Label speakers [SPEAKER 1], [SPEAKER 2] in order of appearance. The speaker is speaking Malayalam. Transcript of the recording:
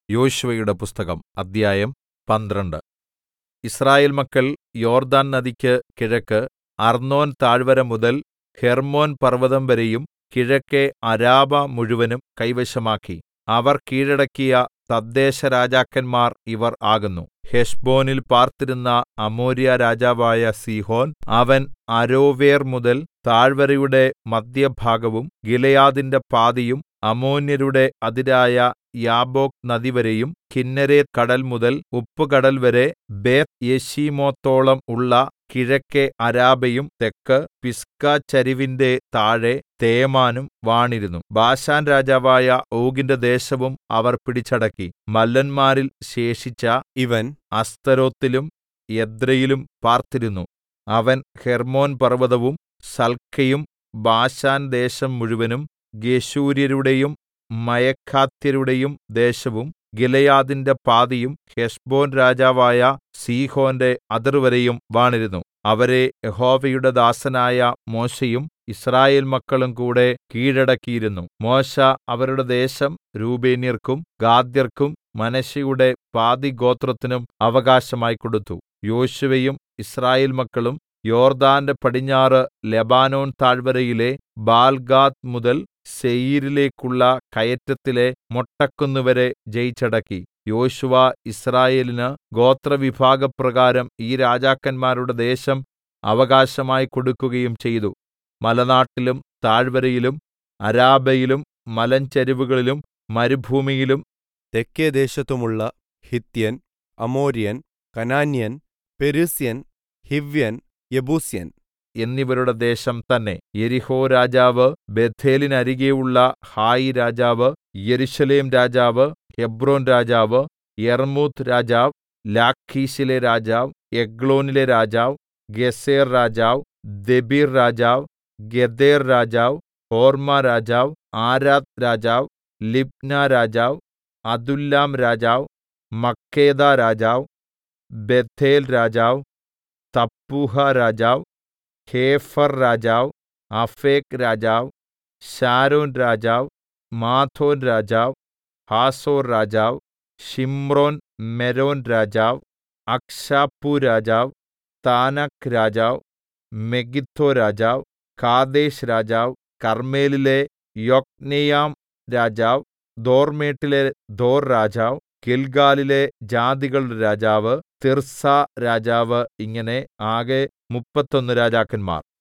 [SPEAKER 1] യോശുവയുടെ പുസ്തകം അദ്ധ്യായം പന്ത്രണ്ട് യിസ്രായേൽ മക്കൾ യോർദ്ദാൻ നദിക്ക് കിഴക്ക് അർന്നോൻ താഴ്വര മുതൽ ഹെർമ്മോൻ പർവ്വതം വരെയും കിഴക്കെ അരാബ മുഴുവനും കൈവശമാക്കി അവർ കീഴടക്കിയ തദ്ദേശരാജാക്കന്മാർ ഇവർ ആകുന്നു ഹെശ്ബോനിൽ പാർത്തിരുന്ന അമോര്യരാജാവായ സീഹോൻ അവൻ അരോവേർ മുതൽ താഴ്വരയുടെ മദ്ധ്യഭാഗവും ഗിലെയാദിന്റെ പാതിയും അമ്മോന്യരുടെ അതിരായ യാബ്ബോക്ക് നദിവരെയും കിന്നേരെത്ത് കടൽ മുതൽ ഉപ്പുകടൽവരെ ബേത്ത്യെശീമോത്തോളം ഉള്ള കിഴക്കെ അരാബയും തെക്ക് പിസ്ഗച്ചരിവിന്റെ താഴെ തേമാനും വാണിരുന്നു ബാശാൻ രാജാവായ ഓഗിന്റെ ദേശവും അവർ പിടിച്ചടക്കി മല്ലന്മാരിൽ ശേഷിച്ച
[SPEAKER 2] ഇവൻ
[SPEAKER 1] അസ്തരോത്തിലും എദ്രെയിലും പാർത്തിരുന്നു അവൻ ഹെർമ്മോൻ പർവ്വതവും സൽക്കയും ബാശാൻ ദേശം മുഴുവനും ഗെശൂര്യരുടെയും മയഖാത്യരുടെയും ദേശവും ഗിലെയാദിന്റെ പാതിയും ഹെശ്ബോൻ രാജാവായ സീഹോന്റെ അതിർവരെയും വാണിരുന്നു അവരെ യഹോവയുടെ ദാസനായ മോശെയും യിസ്രായേൽ മക്കളും കൂടെ കീഴടക്കിയിരുന്നു മോശെ അവരുടെ ദേശം രൂബേന്യർക്കും ഗാദ്യർക്കും മനശ്ശെയുടെ പാതിഗോത്രത്തിനും അവകാശമായി കൊടുത്തു യോശുവയും യിസ്രായേൽ മക്കളും യോർദ്ദാന്റെ പടിഞ്ഞാറ് ലെബാനോൻ താഴ്വരയിലെ ബാൽഗാദ് മുതൽ സേയീരിലേക്കുള്ള കയറ്റത്തിലെ മൊട്ടക്കുന്നുവരെ ജയിച്ചടക്കി യോശുവ യിസ്രായേലിന് ഗോത്രവിഭാഗപ്രകാരം ഈ രാജാക്കന്മാരുടെ ദേശം അവകാശമായി കൊടുക്കുകയും ചെയ്തു മലനാട്ടിലും താഴ്വരയിലും അരാബയിലും മലഞ്ചരിവുകളിലും മരുഭൂമിയിലും
[SPEAKER 2] തെക്കെ ദേശത്തുമുള്ള ഹിത്യൻ അമോര്യൻ കനാന്യൻ പെരിസ്യൻ ഹിവ്യൻ യെബൂസ്യൻ
[SPEAKER 1] എന്നിവരുടെ ദേശം തന്നെ യെരിഹോ രാജാവ് ബേഥേലിനരികെയുള്ള ഹായി രാജാവ് യെരൂശലേം രാജാവ് ഹെബ്രോൻ രാജാവ് യർമൂത്ത് രാജാവ് ലാഖീശിലെ രാജാവ് എഗ്ലോനിലെ രാജാവ് ഗേസെർ രാജാവ് ദെബീർ രാജാവ് ഗെദേർ രാജാവ് ഹോർമ്മ രാജാവ് ആരാദ് രാജാവ് ലിബ്ന രാജാവ് അദുല്ലാം രാജാവ് മക്കേദ രാജാവ് ബേഥേൽ രാജാവ് തപ്പൂഹ രാജാവ് ഹേഫർ രാജാവ് അഫേക് രാജാവ് ശാരോൻ രാജാവ് മാഥോൻ രാജാവ് ഹാസോർ രാജാവ് ഷിമ്രോൻ മെരോൻ രാജാവ് അക്ശാപ്പു രാജാവ് താനക് രാജാവ് മെഗിദ്ദോ രാജാവ് കാദേശ് രാജാവ് കർമ്മേലിലെ യൊക്നെയാം രാജാവ് ദോർമേട്ടിലെ ദോർ രാജാവ് ഗിൽഗാലിലെ ജാതികളുടെ രാജാവ് തിർസ രാജാവ് ഇങ്ങനെ ആകെ മുപ്പത്തൊന്ന് രാജാക്കന്മാർ